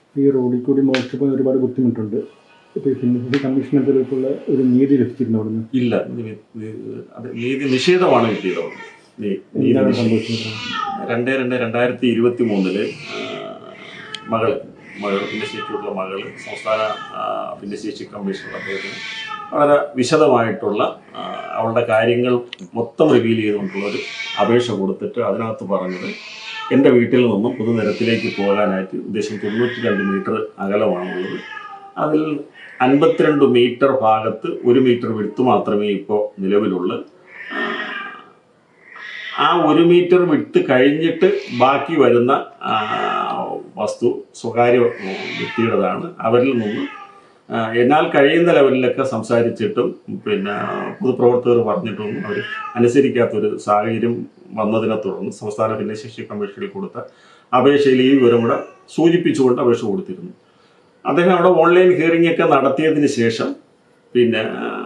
ഈ റോഡിൽ കൂടി മോഷ്ടിച്ച് പോകാൻ ഒരുപാട് ബുദ്ധിമുട്ടുണ്ട് ഇപ്പോൾ ഈ ഭിന്നശേഷി കമ്മീഷനെ തെളിയിച്ചുള്ള ഒരു നീതി ലഭിച്ചിരുന്നു അവിടുന്ന് ഇല്ല ഇത് ഇത് അത് നീതി നിഷേധമാണ് കിട്ടിയത് അവിടെ. നീ- നീതി എന്താണ് നിഷേധം. സംഭവിച്ചത് രണ്ട് രണ്ട് രണ്ടായിരത്തി ഇരുപത്തി മൂന്നില് മകള് മകൾ ഭിന്നശേഷിയുള്ള മകള് സംസ്ഥാന ആ, ഭിന്നശേഷി കമ്മീഷണർ അദ്ദേഹത്തിന് വളരെ വിശദമായിട്ടുള്ള ആ, അവളുടെ കാര്യങ്ങൾ മൊത്തം റിവീൽ ചെയ്തുകൊണ്ടുള്ള ഒരു അപേക്ഷ കൊടുത്തിട്ട് അതിനകത്ത് പറഞ്ഞത് എൻ്റെ വീട്ടിൽ നിന്നും പൊതുനിരത്തിലേക്ക് പോകാനായിട്ട് ഉദ്ദേശം തൊണ്ണൂറ്റി രണ്ട് മീറ്റർ അകലമാണുള്ളത് അതിൽ അൻപത്തിരണ്ട് മീറ്റർ ഭാഗത്ത് ഒരു മീറ്റർ വിടുത്ത് മാത്രമേ ഇപ്പോൾ നിലവിലുള്ളൂ ആ, ആ ഒരു മീറ്റർ വിട്ട് കഴിഞ്ഞിട്ട് ബാക്കി വരുന്ന ആ, വസ്തു സ്വകാര്യ വ്യക്തിയുടേതാണ് അവരിൽ നിന്ന് ആ, എന്നാൽ കഴിയുന്ന ലെവലിലൊക്കെ സംസാരിച്ചിട്ടും പിന്നെ പൊതുപ്രവർത്തകർ പറഞ്ഞിട്ടൊന്നും അവർ അനുസരിക്കാത്തൊരു സാഹചര്യം വന്നതിനെ തുടർന്ന് സംസ്ഥാന ഭിന്നശേഷി കമ്മീഷനിൽ കൊടുത്ത അപേക്ഷയിൽ ഈ വിവരം കൂടെ സൂചിപ്പിച്ചുകൊണ്ട് അപേക്ഷ കൊടുത്തിരുന്നു അദ്ദേഹം അവിടെ ഓൺലൈൻ ഹിയറിംഗ് ഒക്കെ നടത്തിയതിന് ശേഷം പിന്നെ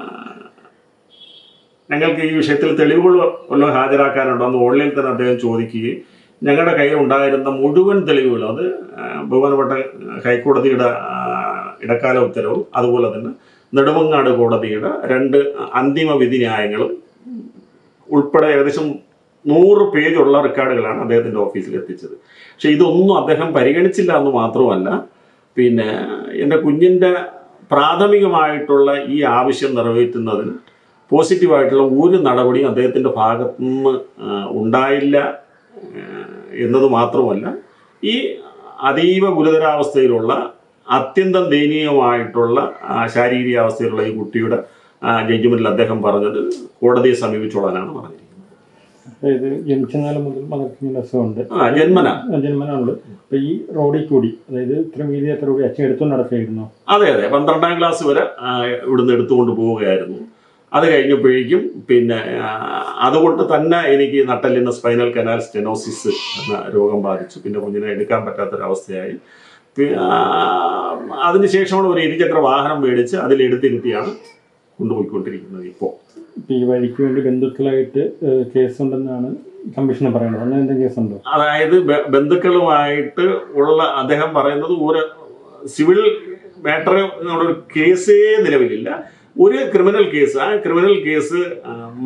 ഞങ്ങൾക്ക് ഈ വിഷയത്തിൽ തെളിവുകൾ വല്ലതും ഹാജരാക്കാനുണ്ടോ എന്ന് ഓൺലൈനിൽ തന്നെ അദ്ദേഹം ചോദിക്കുകയും ഞങ്ങളുടെ കയ്യിൽ ഉണ്ടായിരുന്ന മുഴുവൻ തെളിവുകളും അത് ആ, ബഹുമാനപ്പെട്ട ഹൈക്കോടതിയുടെ ആ, ഇടക്കാല ഉത്തരവും അതുപോലെ തന്നെ നെടുമങ്ങാട് കോടതിയുടെ രണ്ട് അന്തിമ വിധി ന്യായങ്ങളും ഉൾപ്പെടെ ഏകദേശം നൂറ് പേജുള്ള റെക്കോർഡുകളാണ് അദ്ദേഹത്തിൻ്റെ ഓഫീസിൽ എത്തിച്ചത് പക്ഷെ ഇതൊന്നും അദ്ദേഹം പരിഗണിച്ചില്ല എന്ന് മാത്രമല്ല പിന്നെ എൻ്റെ കുഞ്ഞിൻ്റെ പ്രാഥമികമായിട്ടുള്ള ഈ ആവശ്യം നിറവേറ്റുന്നതിന് പോസിറ്റീവായിട്ടുള്ള ഒരു നടപടിയും അദ്ദേഹത്തിൻ്റെ ഭാഗത്തു നിന്ന് ആ, ഉണ്ടായില്ല ആ, എന്നത് മാത്രമല്ല ഈ അതീവ ഗുരുതരാവസ്ഥയിലുള്ള അത്യന്തം ദയനീയമായിട്ടുള്ള ആ, ശാരീരിക അവസ്ഥയിലുള്ള ഈ കുട്ടിയുടെ ജഡ്ജ്മെന്റിൽ അദ്ദേഹം പറഞ്ഞത് കോടതിയെ സമീപിച്ചോളാനാണ് പറഞ്ഞിരിക്കുന്നത് അതായത് ജനിച്ച നാൾ മുതൽ മകൾക്ക് ഇങ്ങനെ അസുഖമുണ്ട് ആ ജന്മന ജന്മനാണുള്ളത് അപ്പോൾ ഈ റോഡിൽ കൂടി അതായത് ഇത്രയും വീതി എത്ര കൂടി അച്ഛൻ എടുത്തുകൊണ്ട് നടക്കുകയായിരുന്നു അതെ അതെ പന്ത്രണ്ടാം ക്ലാസ് വരെ ആ, ഇവിടുന്ന് എടുത്തുകൊണ്ട് പോവുകയായിരുന്നു അത് കഴിഞ്ഞപ്പോഴേക്കും പിന്നെ ആ, അതുകൊണ്ട് തന്നെ എനിക്ക് നട്ടലിന് സ്പൈനൽ കനാൽ സ്റ്റെനോസിസ് എന്ന രോഗം ബാധിച്ചു പിന്നെ കുഞ്ഞിനെ എടുക്കാൻ പറ്റാത്തൊരവസ്ഥയായി പി- ആ, അതിനുശേഷമാണ് ഒരു ഇരുചക്ര വാഹനം മേടിച്ച് അതിലെടുത്തിരുത്തിയാണ് കൊണ്ടുപോയിക്കൊണ്ടിരിക്കുന്നത് ഇപ്പോൾ ഇപ്പോൾ ഈ വഴിക്ക് വേണ്ടി ബന്ധുക്കളായിട്ട് ഏഹ്, കേസുണ്ടെന്നാണ് കമ്മീഷനെ പറയുന്നത് അങ്ങനെ എന്തെങ്കിലും കേസുണ്ടോ അതായത് ബ- ബന്ധുക്കളുമായിട്ട് ഉള്ള അദ്ദേഹം പറയുന്നത് ഒരു സിവിൽ മാറ്റർ ഒരു കേസേ നിലവിലില്ല ഒരു ക്രിമിനൽ കേസ് ആ ക്രിമിനൽ കേസ് ഉം,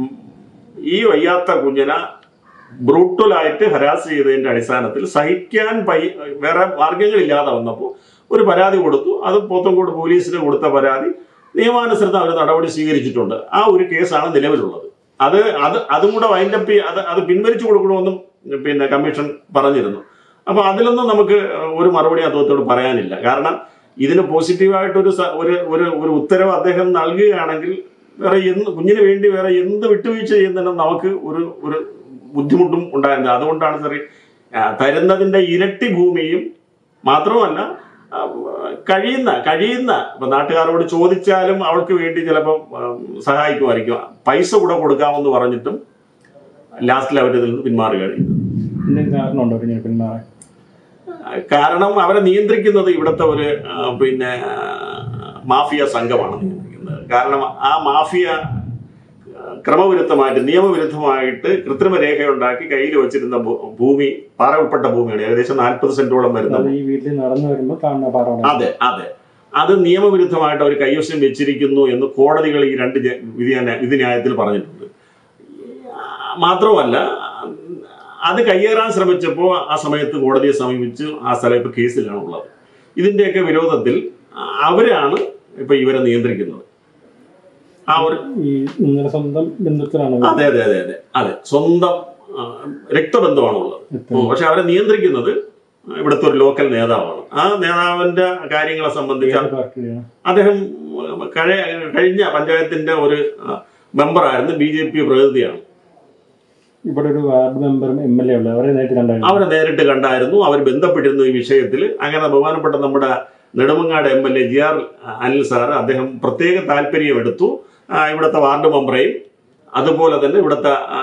ഈ വയ്യാത്ത കുഞ്ഞിനെ ബ്രൂട്ടലായിട്ട് ഹരാസ് ചെയ്തതിന്റെ അടിസ്ഥാനത്തിൽ സഹിക്കാൻ പൈ വേറെ മാർഗങ്ങളില്ലാതെ വന്നപ്പോൾ ഒരു പരാതി കൊടുത്തു അത് പോത്തങ്കോട് പോലീസിന് കൊടുത്ത പരാതി നിയമാനുസൃതം അവർ നടപടി സ്വീകരിച്ചിട്ടുണ്ട് ആ ഒരു കേസാണ് നിലവിലുള്ളത് അത് അത് അതും കൂടെ വൈൻഡപ്പ് അത് അത് പിൻവലിച്ചു കൊടുക്കണമെന്നും പിന്നെ കമ്മീഷൻ പറഞ്ഞിരുന്നു അപ്പൊ അതിലൊന്നും നമുക്ക് ഒരു മറുപടി അദ്ദേഹത്തോട് പറയാനില്ല കാരണം ഇതിന് പോസിറ്റീവായിട്ടൊരു സ- ഒരു ഒരു ഒരു ഉത്തരവ് അദ്ദേഹം നൽകുകയാണെങ്കിൽ വേറെ എന്ത് കുഞ്ഞിന് വേണ്ടി വേറെ എന്ത് വിട്ടുവീഴ്ച ചെയ്യുന്നതിനും നമുക്ക് ഒരു ഒരു ബുദ്ധിമുട്ടും ഉണ്ടായിരുന്നത് അതുകൊണ്ടാണ് സാറി ആ, തരുന്നതിന്റെ ഇരട്ടി ഭൂമിയും മാത്രമല്ല ആ, കഴിയുന്ന കഴിയുന്ന ഇപ്പൊ നാട്ടുകാരോട് ചോദിച്ചാലും അവൾക്ക് വേണ്ടി ചിലപ്പം ആ, സഹായിക്കുമായിരിക്കും പൈസ കൂടെ കൊടുക്കാമെന്ന് പറഞ്ഞിട്ടും ലാസ്റ്റിൽ അവരിതിൽ നിന്ന് പിന്മാറുകയാണ് ചെയ്തത് എന്തെങ്കിലും കാരണമുണ്ടോ ഇങ്ങനെ പിന്മാറാൻ കാരണം അവരെ നിയന്ത്രിക്കുന്നത് ഇവിടുത്തെ ഒരു ആ, പിന്നെ ആ, മാഫിയ സംഘമാണ് നിയന്ത്രിക്കുന്നത് കാരണം ആ മാഫിയ ആ, ക്രമവിരുദ്ധമായിട്ട് നിയമവിരുദ്ധമായിട്ട് കൃത്രിമ രേഖയുണ്ടാക്കി കയ്യിൽ വെച്ചിരുന്ന ഭൂ- ഭൂമി പാറ ഉൾപ്പെട്ട ഭൂമിയാണ് ഏകദേശം നാൽപ്പത് സെന്റോളം വരുന്ന അത് ഈ വീട്ടിൽ നടന്നു വരുമ്പോൾ കാണുന്ന പാറ അതെ അതെ അത് നിയമവിരുദ്ധമായിട്ട് അവർ കൈവശം വെച്ചിരിക്കുന്നു എന്ന് കോടതികൾ ഈ രണ്ട് ജ- വിധി വിധി ന്യായത്തിൽ പറഞ്ഞിട്ടുണ്ട് ആ, മാത്രമല്ല അത് കയ്യേറാൻ ശ്രമിച്ചപ്പോൾ ആ സമയത്ത് കോടതിയെ സമീപിച്ച് ആ സ്ഥലം ഇപ്പോൾ കേസിലാണ് ഉള്ളത് ഇതിന്റെയൊക്കെ വിരോധത്തിൽ അവരാണ് ഇപ്പൊ ഇവരെ നിയന്ത്രിക്കുന്നത് ആ ഒരു ഈ നിങ്ങളുടെ സ്വന്തം ബന്ധുക്കളാണ് അതെ അതെ അതെ അതെ അതെ സ്വന്തം ആ, രക്തബന്ധമാണുള്ളത് ഉം, പക്ഷെ അവരെ നിയന്ത്രിക്കുന്നത് ഇവിടുത്തെ ഒരു ലോക്കൽ നേതാവാണ് ആ നേതാവിന്റെ കാര്യങ്ങളെ സംബന്ധിച്ച് പാർട്ടിയാണ് അദ്ദേഹം ഉം, കഴി- കഴിഞ്ഞ പഞ്ചായത്തിന്റെ ഒരു ആ, മെമ്പറായിരുന്നു ബി ജെ പി പ്രതിനിധിയാണ് ഇവിടെ ഒരു വാർഡ് മെമ്പറും എം എൽ എ ഉള്ളത് അവരെ നേരിട്ട് കണ്ടായിരുന്നു അവരെ നേരിട്ട് കണ്ടായിരുന്നു അവർ ബന്ധപ്പെട്ടിരുന്നു ഈ വിഷയത്തിൽ അങ്ങനെ ബഹുമാനപ്പെട്ട നമ്മുടെ Nedumangad M L A G R Anil sir അദ്ദേഹം പ്രത്യേക താല്പര്യം എടുത്തു ആ, ഇവിടുത്തെ വാർഡ് മെമ്പറെയും അതുപോലെ തന്നെ ഇവിടുത്തെ ആ,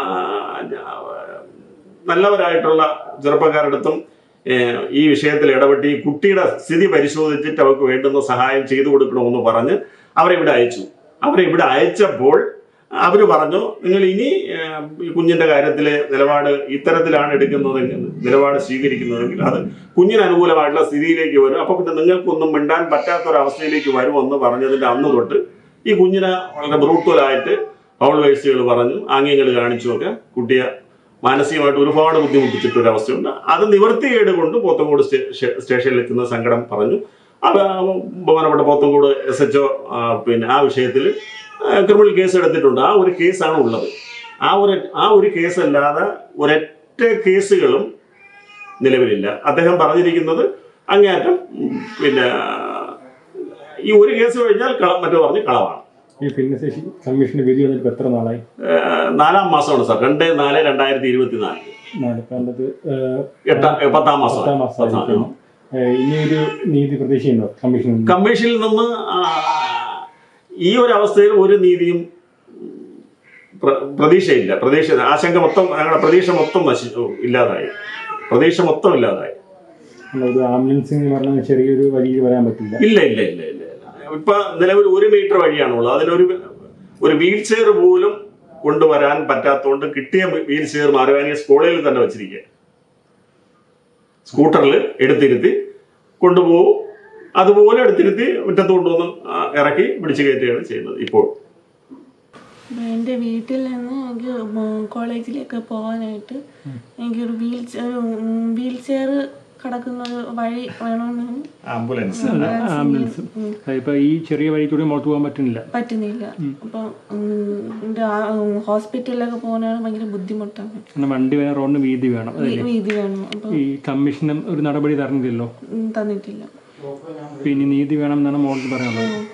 നല്ലവരായിട്ടുള്ള ചെറുപ്പക്കാരടുത്തും ഏഹ്, ഈ വിഷയത്തിൽ ഇടപെട്ട് ഈ കുട്ടിയുടെ സ്ഥിതി പരിശോധിച്ചിട്ട് അവർക്ക് വേണ്ടുന്ന സഹായം ചെയ്തു കൊടുക്കണമെന്ന് പറഞ്ഞ് അവരെ ഇവിടെ അയച്ചു അവരെ ഇവിടെ അയച്ചപ്പോൾ അവർ പറഞ്ഞു നിങ്ങൾ ഇനി ഏഹ്, ഈ കുഞ്ഞിന്റെ കാര്യത്തിൽ നിലപാട് ഇത്തരത്തിലാണ് എടുക്കുന്നതെങ്കിൽ നിലപാട് സ്വീകരിക്കുന്നതെങ്കിൽ അത് കുഞ്ഞിന് അനുകൂലമായിട്ടുള്ള സ്ഥിതിയിലേക്ക് വരും അപ്പൊ പിന്നെ നിങ്ങൾക്കൊന്നും മിണ്ടാൻ പറ്റാത്ത ഒരു അവസ്ഥയിലേക്ക് വരുമെന്ന് പറഞ്ഞതിന്റെ അന്ന് തൊട്ട് ഈ കുഞ്ഞിനെ വളരെ ബ്രൂട്ടലായിട്ട് പൗൾ വേഴ്സികൾ പറഞ്ഞു ആംഗ്യങ്ങൾ കാണിച്ചുമൊക്കെ കുട്ടിയെ മാനസികമായിട്ട് ഒരുപാട് ബുദ്ധിമുട്ടിച്ചിട്ട് ഒരു അവസ്ഥയുണ്ട് അത് നിവർത്തികേട് കൊണ്ട് പോത്തങ്കോട് സ്റ്റേ- സ്റ്റേ- സ്റ്റേഷനിൽ എത്തുന്ന സങ്കടം പറഞ്ഞു അത് ബഹുമാനപ്പെട്ട പോത്തങ്കോട് എസ് എച്ച് പിന്നെ ആ വിഷയത്തിൽ ക്രിമിനൽ കേസ് എടുത്തിട്ടുണ്ട് ആ ഒരു കേസാണ് ഉള്ളത് ആ ഒരു ആ ഒരു കേസ് അല്ലാതെ ഒരൊറ്റ കേസുകളും നിലവിലില്ല അദ്ദേഹം പറഞ്ഞിരിക്കുന്നത് അങ്ങേയറ്റം ഉം, പിന്നെ ഈ ഒരു കേസ് കഴിഞ്ഞാൽ കള- മറ്റു പറഞ്ഞ് കളവാണ് ഈ ഭിന്നശേഷി കമ്മീഷന്റെ വിധി വന്നിട്ട് ഇപ്പൊ എത്ര നാളായി ഏഹ് നാലാം മാസമാണ് സാർ രണ്ട് നാല് രണ്ടായിരത്തി ഇരുപത്തി നാല് നാലിപ്പാണ്ടത് എട്ടാം ഏഹ് പത്താം മാസം പത്താം മാസമായിരിക്കും ഇനി ഒരു നീതി പ്രതീക്ഷയുണ്ടോ കമ്മീഷൻ കമ്മീഷനിൽ നിന്ന് ആ, ഈ ഒരു അവസ്ഥയിൽ ഒരു നീതിയും പ്ര- പ്രതീക്ഷയില്ല പ്രതീക്ഷ ആശങ്ക മൊത്തം ഞങ്ങളുടെ പ്രതീക്ഷ മൊത്തം നശിച്ചു ഇല്ലാതായി പ്രതീക്ഷ മൊത്തം ഇല്ലാതായി ഒരു ആംബുലൻസിൽ എന്ന് പറഞ്ഞാൽ ചെറിയൊരു വഴിയിൽ വരാൻ പറ്റില്ല ഇല്ല ഇല്ല ഇല്ല ഇല്ല ഇല്ല. ഇപ്പൊ നിലവിൽ ഒരു മീറ്റർ വഴിയാണുള്ളത് അതിനൊരു ഒരു വീൽ ചെയർ പോലും കൊണ്ടുവരാൻ പറ്റാത്തതുകൊണ്ട് കിട്ടിയ വീൽ ചെയർ മാറുവാനിയ സ്കൂളിൽ തന്നെ വെച്ചിരിക്കുക സ്കൂട്ടറിൽ എടുത്തിരുത്തി കൊണ്ടുപോകും അതുപോലെ എടുത്തിരുത്തി മുറ്റത്ത് കൊണ്ടുവന്ന് ആ, ഇറക്കി പിടിച്ചു കയറ്റുകയാണ് ചെയ്യുന്നത് ഇപ്പോൾ എൻ്റെ വീട്ടിൽ നിന്ന് എനിക്ക് മോ- കോളേജിലേക്ക് പോകാനായിട്ട് എനിക്കൊരു വീൽ വീൽ ചെയർ കിടക്കുന്ന ഒരു വഴി വേണമെന്നാണ് ആംബുലൻസ് ആംബുലൻസ് ഇപ്പൊ ഈ ചെറിയ വഴിക്കൂടി മുളത്ത് പോകാൻ പറ്റുന്നില്ല പറ്റുന്നില്ല അപ്പം എൻ്റെ ഹോസ്പിറ്റലിലൊക്കെ പോകാനാണ് ഭയങ്കര ബുദ്ധിമുട്ടാണ് പിന്നെ വണ്ടി വേണം റോഡിന് വീതി വേണം വീ- വീതി വേണം അപ്പം ഈ കമ്മീഷനും ഒരു നടപടി തരുന്നില്ലല്ലോ ഉം, തന്നിട്ടില്ല പിന്നെ നീതി വേണം എന്നാണ് മോൾക്ക് പറയാനുള്ളത്